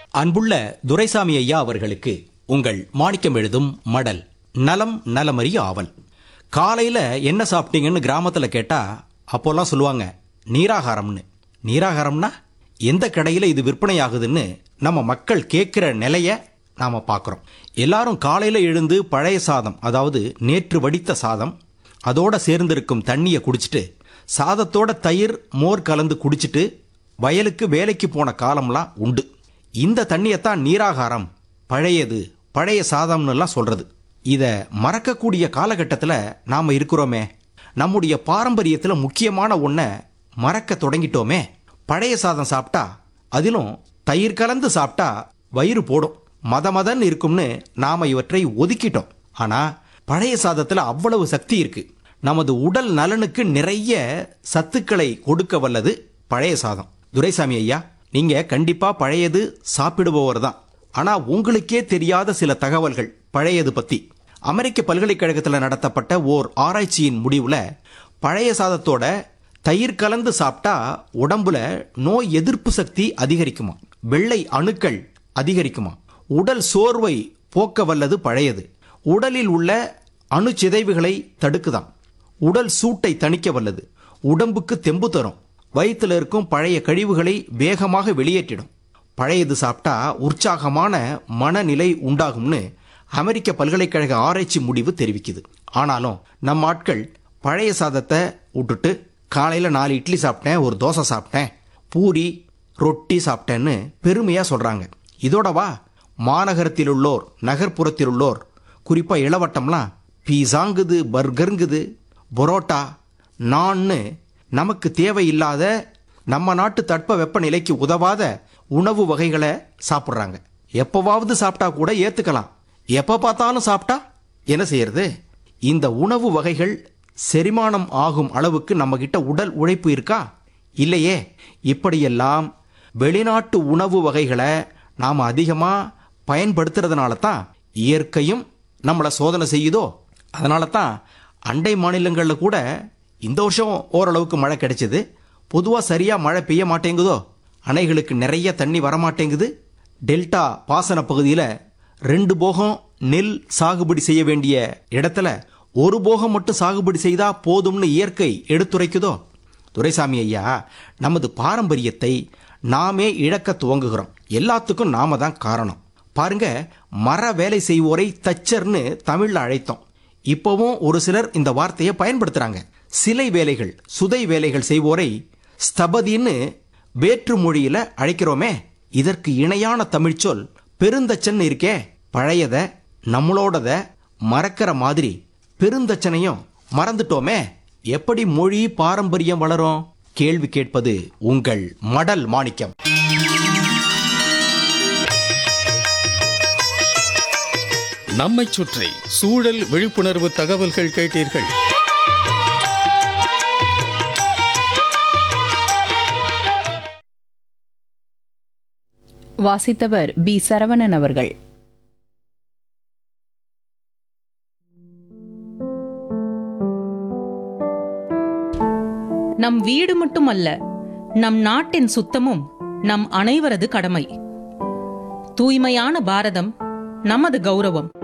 அன்புள்ள துரைசாமி ஐயா அவர்களுக்கு உங்கள் மாணிக்கம் எழுதும் மடல் நலம் நலமறிய ஆவல் காலையில என்ன சாப்பிட்டீங்கன்னு கிராமத்துல கேட்டா அப்போல்லாம் சொல்லுவாங்க நீராகாரம்னு நீராகாரம்னா எந்த கடையில இது விற்பனை ஆகுதுன்னு நம்ம மக்கள் கேட்கிற நிலைய நாம பார்க்குறோம் எல்லாரும் காலையில எழுந்து பழைய சாதம் அதாவது நேற்று வடித்த சாதம் அதோட சேர்ந்திருக்கும் தண்ணியை குடிச்சிட்டு சாதத்தோட தயிர் மோர் கலந்து குடிச்சிட்டு வயலுக்கு வேலைக்கு போன காலம்லாம் உண்டு இந்த தண்ணியைத்தான் நீராகாரம் பழையது பழைய சாதம்னுலாம் சொல்றது இத மறக்கக்கூடிய காலகட்டத்தில் நாம இருக்கிறோமே நம்முடைய பாரம்பரியத்துல முக்கியமான ஒன்றை மறக்க தொடங்கிட்டோமே பழைய சாதம் சாப்பிட்டா அதிலும் தயிர் கலந்து சாப்பிட்டா வயிறு போடும் மத மதன்னு இருக்கும்னு நாம இவற்றை ஒதுக்கிட்டோம் ஆனா பழைய சாதத்துல அவ்வளவு சக்தி இருக்கு நமது உடல் நலனுக்கு நிறைய சத்துக்களை கொடுக்க வல்லது பழைய சாதம் துரைசாமி ஐயா நீங்க கண்டிப்பா பழையது சாப்பிடுபவர் தான் ஆனா உங்களுக்கே தெரியாத சில தகவல்கள் பழையது பத்தி அமெரிக்க பல்கலைக்கழகத்தில் நடத்தப்பட்ட ஓர் ஆராய்ச்சியின் முடிவுல பழைய சாதத்தோட தயிர் கலந்து சாப்பிட்டா உடம்புல நோய் எதிர்ப்பு சக்தி அதிகரிக்குமா வெள்ளை அணுக்கள் அதிகரிக்குமா உடல் சோர்வை போக்க வல்லது பழையது உடலில் உள்ள அணுச்சிதைவுகளை தடுக்குதாம் உடல் சூட்டை தணிக்க வல்லது உடம்புக்கு தெம்பு தரும் வயிற்றுல இருக்கும் பழைய கழிவுகளை வேகமாக வெளியேற்றிடும் பழையது சாப்பிட்டா உற்சாகமான மனநிலை உண்டாகும்னு அமெரிக்க பல்கலைக்கழக ஆராய்ச்சி முடிவு தெரிவிக்குது ஆனாலும் நம்ம ஆட்கள் பழைய சாதத்தை விட்டுட்டு காலையில் நாலு இட்லி சாப்பிட்டேன் ஒரு தோசை சாப்பிட்டேன் பூரி ரொட்டி சாப்பிட்டேன்னு பெருமையாக சொல்கிறாங்க இதோடவா மாநகரத்தில் உள்ளோர் நகர்ப்புறத்தில் உள்ளோர் குறிப்பாக இளவட்டம்லாம் பீஸாங்குது பர்கருங்குது பரோட்டா நான்னு நமக்கு தேவையில்லாத நம்ம நாட்டு தட்ப வெப்பநிலைக்கு உதவாத உணவு வகைகளை சாப்பிட்றாங்க எப்போவாவது சாப்பிட்டா கூட ஏற்றுக்கலாம் எப்போ பார்த்தாலும் சாப்பிட்டா என்ன செய்யறது இந்த உணவு வகைகள் செரிமானம் ஆகும் அளவுக்கு நம்மகிட்ட உடல் உழைப்பு இருக்கா இல்லையே இப்படியெல்லாம் வெளிநாட்டு உணவு வகைகளை நாம் அதிகமாக பயன்படுத்துறதுனால தான் இயற்கையும் நம்மளை சோதனை செய்யுதோ அதனால தான் அண்டை மாநிலங்களில் கூட இந்த வருஷம் ஓரளவுக்கு மழை கிடைச்சது பொதுவாக சரியாக மழை பெய்ய மாட்டேங்குதோ அணைகளுக்கு நிறைய தண்ணி வரமாட்டேங்குது டெல்டா பாசன பகுதியில் ரெண்டு போகம் நெல் சாகுபடி செய்ய வேண்டிய இடத்துல ஒரு போகம் மட்டும் சாகுபடி செய்தா போதும்னு இயற்கை எடுத்துரைக்குதோ துரைசாமி ஐயா நமது பாரம்பரியத்தை நாமே இழக்க துவங்குகிறோம் எல்லாத்துக்கும் நாம தான் காரணம் பாருங்க மர வேலை செய்வோரை தச்சர்னு தமிழ்ல அழைத்தோம் இப்போவும் ஒரு சிலர் இந்த வார்த்தையை பயன்படுத்துறாங்க சிலை வேலைகள் சுதை வேலைகள் செய்வோரை ஸ்தபதின்னு வேற்று மொழியில அழைக்கிறோமே இதற்கு இணையான தமிழ்ச்சொல் பெருந்தச்சன் இருக்கே பழையத நம்மளோடத மறக்கிற மாதிரி பெருந்தச்சனையும் மறந்துட்டோமே எப்படி மொழி பாரம்பரியம் வளரும் கேள்வி கேட்பது உங்கள் மடல் மாணிக்கம் நம்மைச் சுற்றி சூழல் விழிப்புணர்வு தகவல்கள் கேட்டீர்கள் வாசித்தவர் பி சரவணன் அவர்கள் நம் வீடு மட்டுமல்ல நம் நாட்டின் சுத்தமும் நம் அனைவரது கடமை தூய்மையான பாரதம் நமது கௌரவம்